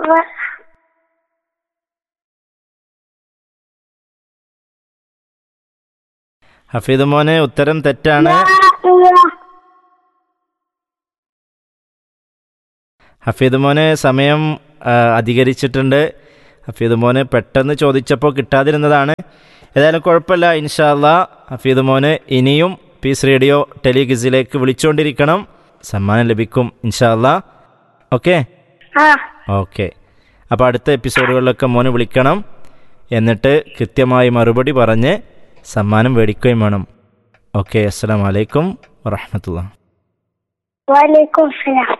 ആറ് ഹഫീദ് മോന് ഉത്തരം തെറ്റാണ് ഹഫീദ് മോന് സമയം ആ, അധികരിച്ചിട്ടുണ്ട് ഹഫീദ് മോന് പെട്ടെന്ന് ചോദിച്ചപ്പോൾ കിട്ടാതിരുന്നതാണ് ഏതായാലും കുഴപ്പമില്ല ഇൻഷാല്ല ഹഫീദ് മോന് ഇനിയും പീസ് റേഡിയോ ടെലിഗിസിലേക്ക് വിളിച്ചുകൊണ്ടിരിക്കണം സമ്മാനം ലഭിക്കും ഇൻഷാല്ല ഓക്കെ ആ ഓക്കെ അപ്പോൾ അടുത്ത എപ്പിസോഡുകളിലൊക്കെ മോന് വിളിക്കണം എന്നിട്ട് കൃത്യമായി മറുപടി പറഞ്ഞ് സമ്മാനം മേടിക്കുകയും വേണം ഓക്കെ അസ്സാം വലൈക്കും വറഹമത്തുള്ള വലൈക്കും സലാം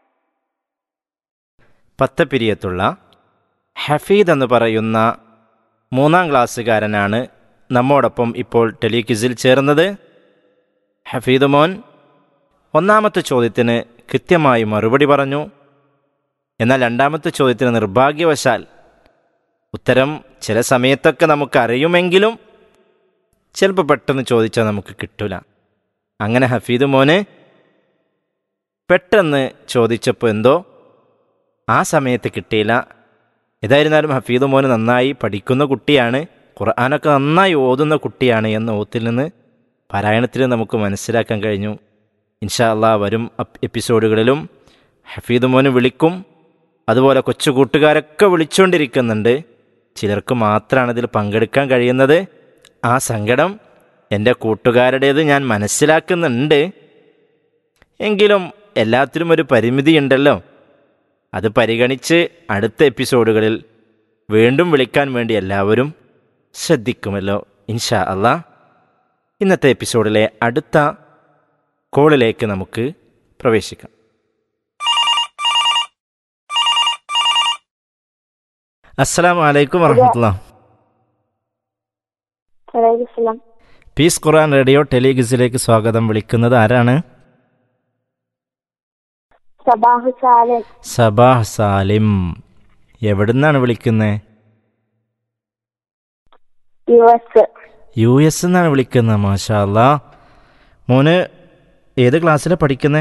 പത്ത് പിരിയത്തുള്ള ഹഫീദ് എന്ന് പറയുന്ന മൂന്നാം ക്ലാസ്സുകാരനാണ് നമ്മോടൊപ്പം ഇപ്പോൾ ടെലിക്വിസിൽ ചേർന്നത് ഹഫീദ് മോൻ ഒന്നാമത്തെ ചോദ്യത്തിന് കൃത്യമായി മറുപടി പറഞ്ഞു എന്നാൽ രണ്ടാമത്തെ ചോദ്യത്തിന് നിർഭാഗ്യവശാൽ ഉത്തരം ചില സമയത്തൊക്കെ നമുക്ക് അറിയുമെങ്കിലും ചിലപ്പോൾ പെട്ടെന്ന് ചോദിച്ചാൽ നമുക്ക് കിട്ടൂല അങ്ങനെ ഹഫീദ് മോന് പെട്ടെന്ന് ചോദിച്ചപ്പോൾ എന്തോ ആ സമയത്ത് കിട്ടിയില്ല ഏതായിരുന്നാലും ഹഫീദ് മോന് നന്നായി പഠിക്കുന്ന കുട്ടിയാണ് ഖുർആാനൊക്കെ നന്നായി ഓതുന്ന കുട്ടിയാണ് എന്ന ഓത്തിൽ നിന്ന് പാരായണത്തിൽ നമുക്ക് മനസ്സിലാക്കാൻ കഴിഞ്ഞു ഇൻഷാ അള്ളാ വരും അപ്- എപ്പിസോഡുകളിലും ഹഫീദ് മോന് വിളിക്കും അതുപോലെ കൊച്ചു കൂട്ടുകാരൊക്കെ വിളിച്ചുകൊണ്ടിരിക്കുന്നുണ്ട് ചിലർക്ക് മാത്രമാണ് ഇതിൽ പങ്കെടുക്കാൻ കഴിയുന്നത് ആ സങ്കടം എൻ്റെ കൂട്ടുകാരുടേത് ഞാൻ മനസ്സിലാക്കുന്നുണ്ട് എങ്കിലും എല്ലാത്തിലും ഒരു പരിമിതിയുണ്ടല്ലോ അത് പരിഗണിച്ച് അടുത്ത എപ്പിസോഡുകളിൽ വീണ്ടും വിളിക്കാൻ വേണ്ടി എല്ലാവരും ശ്രദ്ധിക്കുമല്ലോ ഇൻഷാ അള്ളാ ഇന്നത്തെ എപ്പിസോഡിലെ അടുത്ത കോളിലേക്ക് നമുക്ക് പ്രവേശിക്കാം അസ്സലാമു അലൈക്കും വറഹമത്തുള്ള വലൈക്കും സലാം പീസ് ഖുർആൻ റേഡിയോ ടെലിഗിസിലേക്ക് സ്വാഗതം വിളിക്കുന്നത് ആരാണ് സബാഹു സാലൻ സബാഹ് സാലിം എവിടുന്നാണ് വിളിക്കുന്നത് യു എസ് യു എസ് എന്നാണ് വിളിക്കുന്നത് മാഷാ അല്ലാ മോന് ഏത് ക്ലാസ്സിലാണ് പഠിക്കുന്നത്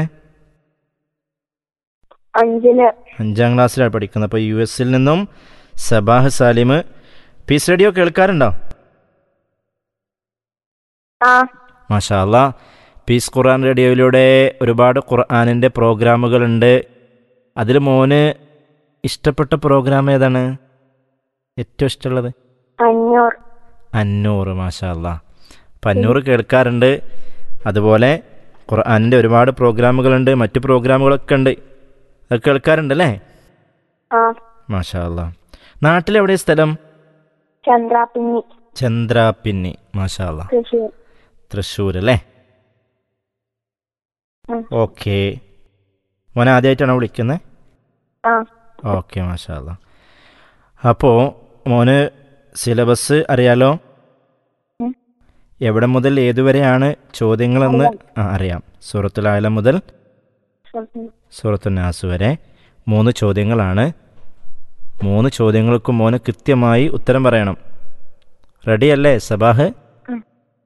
അഞ്ചില് അഞ്ചാം ക്ലാസ്സിലാണ് പഠിക്കുന്നത് അപ്പോൾ യു എസിൽ നിന്നും സബാഹ് സാലിം പീസ് റേഡിയോ കേൾക്കാറുണ്ടോ ആ മാഷാ അല്ലാ പീസ് ഖുർആൻ റേഡിയോയിലൂടെ ഒരുപാട് ഖുർആാനിൻ്റെ പ്രോഗ്രാമുകളുണ്ട് അതിൽ മോന് ഇഷ്ടപ്പെട്ട പ്രോഗ്രാം ഏതാണ് ഏറ്റവും ഇഷ്ടമുള്ളത് അഞ്ഞൂറ് അന്നൂറ് മാഷാ അല്ലാ അപ്പം അന്നൂറ് കേൾക്കാറുണ്ട് അതുപോലെ ഖുർആാനിൻ്റെ ഒരുപാട് പ്രോഗ്രാമുകളുണ്ട് മറ്റു പ്രോഗ്രാമുകളൊക്കെ ഉണ്ട് അത് കേൾക്കാറുണ്ടല്ലേ ആ മാഷാ അല്ലാ നാട്ടിലെവിടെ സ്ഥലം ചന്ദ്രാപിന്നി ചന്ദ്രാപിന്നി മാഷാ അല്ലാ തൃശ്ശൂർ തൃശ്ശൂർ അല്ലേ ഉം. ഓക്കെ മോനെ ആദ്യമായിട്ടാണോ വിളിക്കുന്നത് ആ ഓക്കെ മാഷാ അല്ലാ അപ്പോൾ മോന് സിലബസ് അറിയാലോ ഉം. എവിടെ മുതൽ ഏതുവരെയാണ് ചോദ്യങ്ങളെന്ന് ആ, അറിയാം സൂറത്തുൽ ആലം മുതൽ ഉം. സൂറത്തു നാസ് വരെ മൂന്ന് ചോദ്യങ്ങളാണ് മൂന്ന് ചോദ്യങ്ങൾക്കും മോന് കൃത്യമായി ഉത്തരം പറയണം റെഡിയല്ലേ സബാഹ്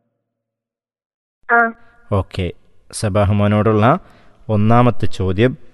ആ ഓക്കെ സബാഹ് മോനോടുള്ള ഒന്നാമത്തെ ചോദ്യം